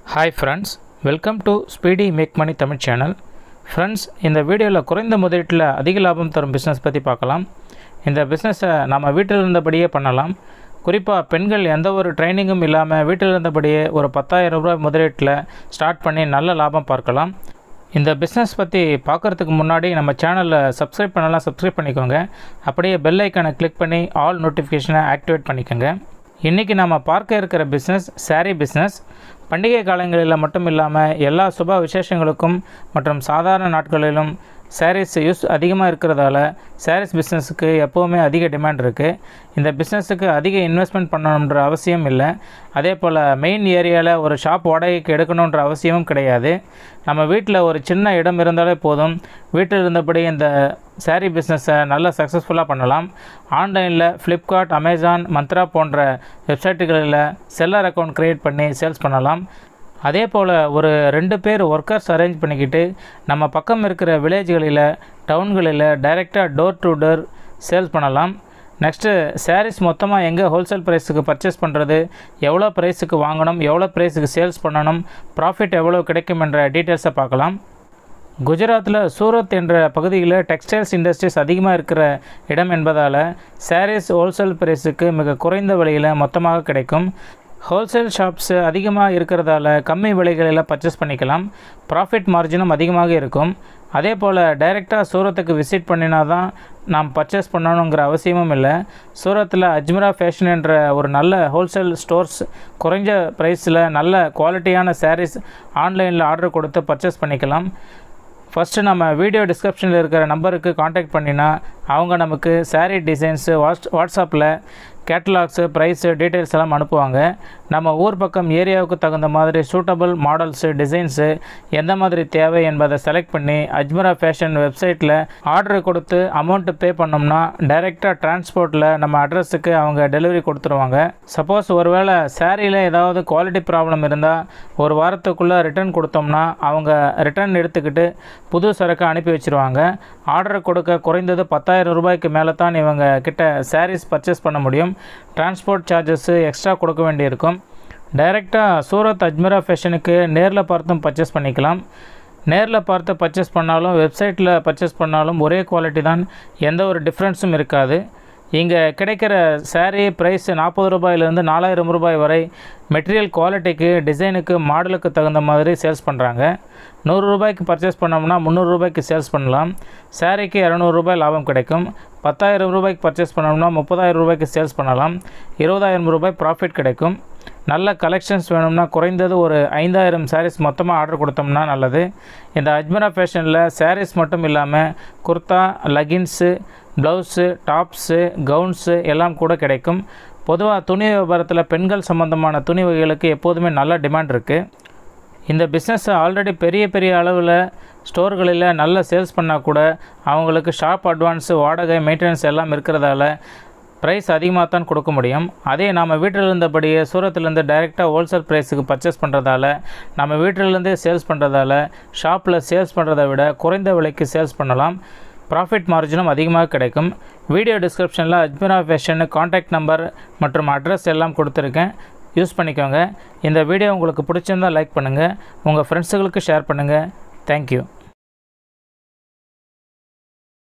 hi friends welcome to speedy make money Tamil channel friends இந்த வீடியோவில் குறைந்த முதலீட்டில் அதிக லாபம் தரும் பிஸ்னஸ் பற்றி பார்க்கலாம் இந்த பிஸ்னஸை நம்ம வீட்டில் இருந்தபடியே பண்ணலாம் குறிப்பாக பெண்கள் எந்த ஒரு ட்ரைனிங்கும் இல்லாமல் வீட்டில் இருந்தபடியே ஒரு பத்தாயிரம் ரூபாய் முதலீட்டில் ஸ்டார்ட் பண்ணி நல்ல லாபம் பார்க்கலாம் இந்த பிஸ்னஸ் பற்றி பார்க்குறதுக்கு முன்னாடி நம்ம சேனலை சப்ஸ்கிரைப் பண்ணலாம் சப்ஸ்கிரைப் பண்ணிக்கோங்க அப்படியே பெல் ஐக்கானை கிளிக் பண்ணி ஆல் நோட்டிஃபிகேஷனை ஆக்டிவேட் பண்ணிக்கோங்க இன்றைக்கி நம்ம பார்க்க இருக்கிற பிஸ்னஸ் saree பிஸ்னஸ் பண்டிகை காலங்களில் மட்டும் இல்லாமல் எல்லா சுப விசேஷங்களுக்கும் மற்றும் சாதாரண நாட்களிலும் sarees யூஸ் அதிகமாக இருக்கிறதால sarees பிஸ்னஸுக்கு எப்போவுமே அதிக டிமாண்ட் இருக்குது இந்த பிஸ்னஸுக்கு அதிக இன்வெஸ்ட்மெண்ட் பண்ணணுன்ற அவசியம் இல்லை அதே போல் மெயின் ஏரியாவில் ஒரு ஷாப் வாடகைக்கு எடுக்கணுன்ற அவசியமும் கிடையாது நம்ம வீட்டில் ஒரு சின்ன இடம் இருந்தாலே போதும் வீட்டில் இருந்தபடி இந்த saree பிஸ்னஸை நல்லா சக்ஸஸ்ஃபுல்லாக பண்ணலாம் ஆன்லைனில் ஃப்ளிப்கார்ட் அமேசான் மந்த்ரா போன்ற வெப்சைட்டுகளில் செல்லர் அக்கௌண்ட் க்ரியேட் பண்ணி சேல்ஸ் பண்ணலாம் அதே போல் ஒரு ரெண்டு பேர் ஒர்க்கர்ஸ் அரேஞ்ச் பண்ணிக்கிட்டு நம்ம பக்கம் இருக்கிற வில்லேஜ்களில் டவுன்களில் டைரெக்டாக டோர் டு டோர் சேல்ஸ் பண்ணலாம் நெக்ஸ்ட்டு சாரீஸ் மொத்தமாக எங்கே ஹோல்சேல் ப்ரைஸுக்கு பர்ச்சேஸ் பண்ணுறது எவ்வளோ ப்ரைஸுக்கு வாங்கணும் எவ்வளோ ப்ரைஸுக்கு சேல்ஸ் பண்ணணும் ப்ராஃபிட் எவ்வளோ கிடைக்கும் என்ற டீட்டெயில்ஸை பார்க்கலாம் குஜராத்தில் சூரத் என்ற பகுதியில் டெக்ஸ்டைல்ஸ் இண்டஸ்ட்ரீஸ் அதிகமாக இருக்கிற இடம் என்பதால் சாரீஸ் ஹோல்சேல் ப்ரைஸுக்கு மிக குறைந்த விலையில் மொத்தமாக கிடைக்கும் ஹோல்சேல் ஷாப்ஸ் அதிகமாக இருக்கிறதால கம்மி விலைகளில் பர்ச்சேஸ் பண்ணிக்கலாம் ப்ராஃபிட் மார்ஜினும் அதிகமாக இருக்கும் அதே போல் டைரெக்டாக சூரத்துக்கு விசிட் பண்ணினா தான் நாம் பர்ச்சேஸ் பண்ணணுங்கிற அவசியமும் இல்லை சூரத்தில் அஜ்மரா ஃபேஷன் என்ற ஒரு நல்ல ஹோல்சேல் ஸ்டோர்ஸ் குறைஞ்ச ப்ரைஸில் நல்ல குவாலிட்டியான சாரீஸ் ஆன்லைனில் ஆர்டர் கொடுத்து பர்ச்சேஸ் பண்ணிக்கலாம் ஃபஸ்ட்டு நம்ம வீடியோ டிஸ்கிரிப்ஷனில் இருக்கிற நம்பருக்கு காண்டாக்ட் பண்ணினா அவங்க நமக்கு saree டிசைன்ஸு வாட்ஸ் வாட்ஸ்அப்பில் கேட்டலாக்ஸு ப்ரைஸு டீட்டெயில்ஸ் எல்லாம் அனுப்புவாங்க நம்ம ஊர் பக்கம் ஏரியாவுக்கு தகுந்த மாதிரி சூட்டபிள் மாடல்ஸு டிசைன்ஸு எந்த மாதிரி தேவை என்பதை செலக்ட் பண்ணி அஜ்மரா ஃபேஷன் வெப்சைட்டில் ஆர்டர் கொடுத்து அமௌண்ட்டு பே பண்ணோம்னா டைரெக்டாக டிரான்ஸ்போர்ட்டில் நம்ம அட்ரஸுக்கு அவங்க டெலிவரி கொடுத்துருவாங்க சப்போஸ் ஒருவேளை சாரியில் ஏதாவது குவாலிட்டி ப்ராப்ளம் இருந்தால் ஒரு வாரத்துக்குள்ளே ரிட்டர்ன் கொடுத்தோம்னா அவங்க ரிட்டர்ன் எடுத்துக்கிட்டு புது சரக்கு அனுப்பி வச்சுருவாங்க ஆர்டர் கொடுக்க குறைந்தது பத்தாயிரம் ரூபாய்க்கு மேலே தான் இவங்க கிட்ட சாரீஸ் பர்ச்சேஸ் பண்ண முடியும் டிரான்ஸ்போர்ட் சார்ஜஸ்ஸு எக்ஸ்ட்ரா கொடுக்க வேண்டியிருக்கும் டைரெக்டாக சூரத் அஜ்மரா ஃபேஷனுக்கு நேரில் பார்த்தும் பர்ச்சேஸ் பண்ணிக்கலாம் நேரில் பார்த்து பர்ச்சேஸ் பண்ணாலும் வெப்சைட்டில் பர்ச்சேஸ் பண்ணாலும் ஒரே குவாலிட்டி தான் எந்த ஒரு டிஃப்ரென்ஸும் இருக்காது இங்கே கிடைக்கிற saree ப்ரைஸ் நாற்பது ரூபாயிலேருந்து நாலாயிரம் ரூபாய் வரை மெட்டீரியல் குவாலிட்டிக்கு டிசைனுக்கு மாடலுக்கு தகுந்த மாதிரி சேல்ஸ் பண்ணுறாங்க நூறு ரூபாய்க்கு பர்ச்சேஸ் பண்ணோம்னா முந்நூறு ரூபாய்க்கு சேல்ஸ் பண்ணலாம் சாரீக்கு இரநூறு ரூபாய் லாபம் கிடைக்கும் பத்தாயிரம் ரூபாய்க்கு பர்ச்சேஸ் பண்ணோம்னா முப்பதாயிரம் ரூபாய்க்கு சேல்ஸ் பண்ணலாம் இருபதாயிரம் ரூபாய் ப்ராஃபிட் கிடைக்கும் நல்ல கலெக்ஷன்ஸ் வேணும்னா குறைந்தது ஒரு ஐந்தாயிரம் sarees மொத்தமாக ஆர்டர் கொடுத்தோம்னா நல்லது இந்த அஜ்மரா ஃபேஷனில் sarees மட்டும் இல்லாமல் kurta leggings blouse tops gowns எல்லாம் கூட கிடைக்கும் பொதுவாக துணி வியாபாரத்தில் பெண்கள் சம்பந்தமான துணி வகைகளுக்கு எப்போதுமே நல்ல டிமாண்ட் இருக்குது இந்த பிஸ்னஸை ஆல்ரெடி பெரிய பெரிய அளவில் ஸ்டோர்களில் நல்ல சேல்ஸ் பண்ணால் கூட அவங்களுக்கு ஷாப் அட்வான்ஸு வாடகை மெயின்டெனன்ஸ் எல்லாம் இருக்கிறதால ப்ரைஸ் அதிகமாக தான் கொடுக்க முடியும் அதே நம்ம வீட்டில் இருந்தபடியே சூரத்துலேருந்து டைரெக்டாக ஹோல்சேல் ப்ரைஸுக்கு பர்ச்சேஸ் பண்ணுறதால நம்ம வீட்டிலேருந்தே சேல்ஸ் பண்ணுறதால ஷாப்பில் சேல்ஸ் பண்ணுறதை விட குறைந்த விலைக்கு சேல்ஸ் பண்ணலாம் ப்ராஃபிட் மார்ஜினும் அதிகமாக கிடைக்கும் வீடியோ டிஸ்கிரிப்ஷனில் அஜ்மீரா ஃபேஷன் காண்டாக்ட் நம்பர் மற்றும் அட்ரஸ் எல்லாம் கொடுத்துருக்கேன் யூஸ் பண்ணிக்கோங்க இந்த வீடியோ உங்களுக்கு பிடிச்சிருந்தால் லைக் பண்ணுங்கள் உங்கள் ஃப்ரெண்ட்ஸுகளுக்கு ஷேர் பண்ணுங்கள் தேங்க்யூ